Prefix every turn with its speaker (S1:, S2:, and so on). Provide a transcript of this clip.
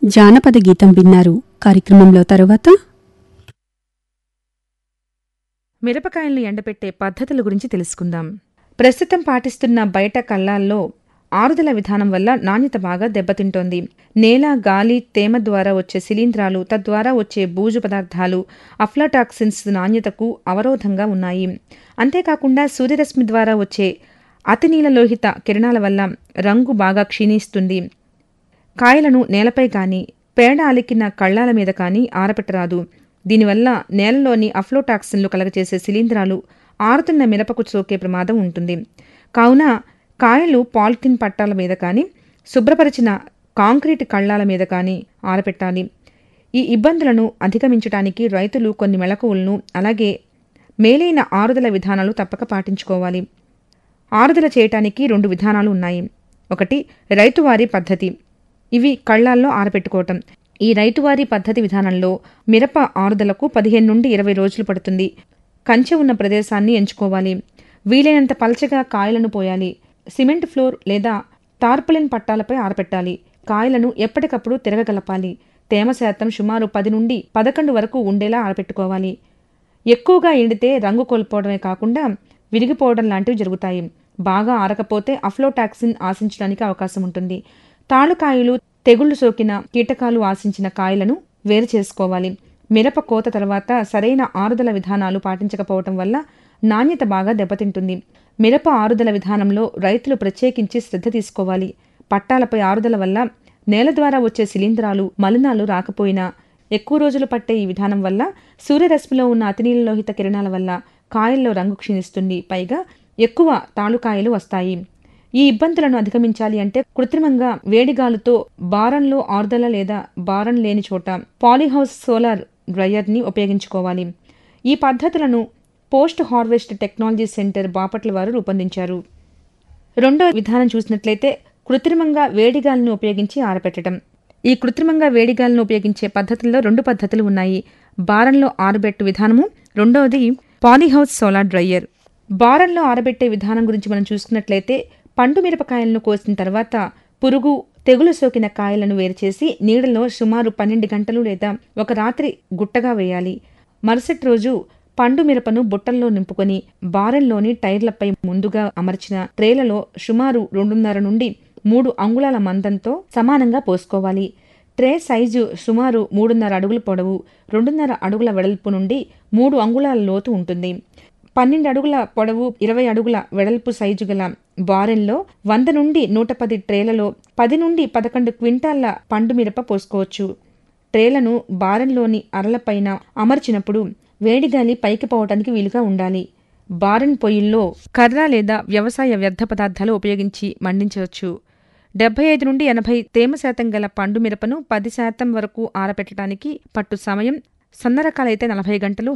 S1: జానపద గీతం విన్నారు కార్యక్రమంలో తరువాత
S2: మిరపకాయలను ఎండబెట్టే పద్ధతుల గురించి తెలుసుకుందాం ప్రస్తుతం పాటిస్తున్న బయట కళ్ళాల్లో ఆరుదల విధానం వల్ల నాణ్యత బాగా దెబ్బతింటోంది నేల గాలి తేమ ద్వారా వచ్చే శిలీంధ్రాలు తద్వారా వచ్చే బూజు పదార్థాలు అఫ్లాటాక్సిన్స్ నాణ్యతకు అవరోధంగా ఉన్నాయి అంతేకాకుండా సూర్యరశ్మి ద్వారా వచ్చే అతినీలలోహిత కిరణాల వల్ల రంగు బాగా క్షీణిస్తుంది కాయలను నేలపై కానీ పేడ అలికిన కళ్ళాల మీద కానీ ఆరపెట్టరాదు దీనివల్ల నేలలోని అఫ్లోటాక్సిన్లు కలగచేసే శిలీంధ్రాలు ఆరుతున్న మిరపకు సోకే ప్రమాదం ఉంటుంది కావున కాయలు పాలిథిన్ పట్టాల మీద కానీ శుభ్రపరిచిన కాంక్రీట్ కళ్ళాల మీద కానీ ఆరపెట్టాలి ఈ ఇబ్బందులను అధిగమించడానికి రైతులు కొన్ని మెళకువలను అలాగే మేలైన ఆరుదల విధానాలు తప్పక పాటించుకోవాలి ఆరుదల చేయటానికి రెండు విధానాలు ఉన్నాయి ఒకటి రైతువారీ పద్ధతి ఇవి కళ్ళాల్లో ఆరపెట్టుకోవటం ఈ రైతువారీ పద్ధతి విధానంలో మిరప ఆరుదలకు పదిహేను నుండి ఇరవై రోజులు పడుతుంది కంచె ఉన్న ప్రదేశాన్ని ఎంచుకోవాలి వీలైనంత పలచగా కాయలను పోయాలి సిమెంట్ ఫ్లోర్ లేదా టార్పలిన్ పట్టాలపై ఆరపెట్టాలి కాయలను ఎప్పటికప్పుడు తిరగగలపాలి తేమ శాతం సుమారు పది నుండి పదకొండు వరకు ఉండేలా ఆరపెట్టుకోవాలి ఎక్కువగా ఎండితే రంగు కోల్పోవడమే కాకుండా విరిగిపోవడం లాంటివి జరుగుతాయి బాగా ఆరకపోతే అఫ్లోటాక్సిన్ ఆశించడానికి అవకాశం ఉంటుంది తాళుకాయలు తెగుళ్లు సోకిన కీటకాలు ఆశించిన కాయలను వేరు చేసుకోవాలి మిరప కోత తర్వాత సరైన ఆరుదల విధానాలు పాటించకపోవటం వల్ల నాణ్యత బాగా దెబ్బతింటుంది మిరప ఆరుదల విధానంలో రైతులు ప్రత్యేకించి శ్రద్ధ తీసుకోవాలి పట్టాలపై ఆరుదల వల్ల నేల ద్వారా వచ్చే శిలీంధ్రాలు మలినాలు రాకపోయినా ఎక్కువ రోజులు పట్టే ఈ విధానం వల్ల సూర్యరశ్మిలో ఉన్న అతినీలలోహిత కిరణాల వల్ల కాయల్లో రంగు క్షీణిస్తుంది పైగా ఎక్కువ తాళుకాయలు వస్తాయి ఈ ఇబ్బందులను అధిగమించాలి అంటే కృత్రిమంగా వేడిగాలుతో బారంలో ఆరుదల లేదా బారం లేని చోట పాలీహౌస్ సోలార్ డ్రయర్ని ఉపయోగించుకోవాలి ఈ పద్ధతులను post harvest technology centre Bapatla వారు రూపొందించారు రెండో విధానం చూసినట్లయితే కృత్రిమంగా వేడిగాలిని ఉపయోగించి ఆరబెట్టడం ఈ కృత్రిమంగా వేడిగాలిని ఉపయోగించే పద్ధతుల్లో రెండు పద్ధతులు ఉన్నాయి బారంలో ఆరబెట్టు విధానము రెండవది పాలీహౌస్ సోలార్ డ్రయ్యర్ బారంలో ఆరబెట్టే విధానం గురించి మనం చూసుకున్నట్లయితే పండు మిరపకాయలను కోసిన తర్వాత పురుగు తెగులు సోకిన కాయలను వేరుచేసి నీడలో సుమారు పన్నెండు గంటలు లేదా ఒక రాత్రి గుట్టగా వేయాలి మరుసటి రోజు పండు మిరపను బుట్టల్లో నింపుకొని బారెల్లోని టైర్లపై ముందుగా అమర్చిన ట్రేలలో సుమారు రెండున్నర నుండి మూడు అంగుళాల మందంతో సమానంగా పోసుకోవాలి ట్రే సైజు సుమారు మూడున్నర అడుగుల పొడవు రెండున్నర అడుగుల వెడల్పు నుండి మూడు అంగుళాల లోతు ఉంటుంది పన్నెండు అడుగుల పొడవు ఇరవై అడుగుల వెడల్పు సైజు గల బారెన్లో వంద నుండి నూట పది ట్రేలలో పది నుండి పదకొండు క్వింటాళ్ల పండు మిరప పోసుకోవచ్చు ట్రేలను బారెన్లోని అరలపైన అమర్చినప్పుడు వేడిగాలి పైకి పోవటానికి వీలుగా ఉండాలి బారెన్ పొయ్యిల్లో కర్ర లేదా వ్యవసాయ వ్యర్థ పదార్థాలు ఉపయోగించి మండించవచ్చు డెబ్బై ఐదు నుండి ఎనభై తేమ శాతం గల పండు మిరపను పది శాతం వరకు ఆరబెట్టడానికి పట్టు సమయం సన్న రకాలైతే నలభై గంటలు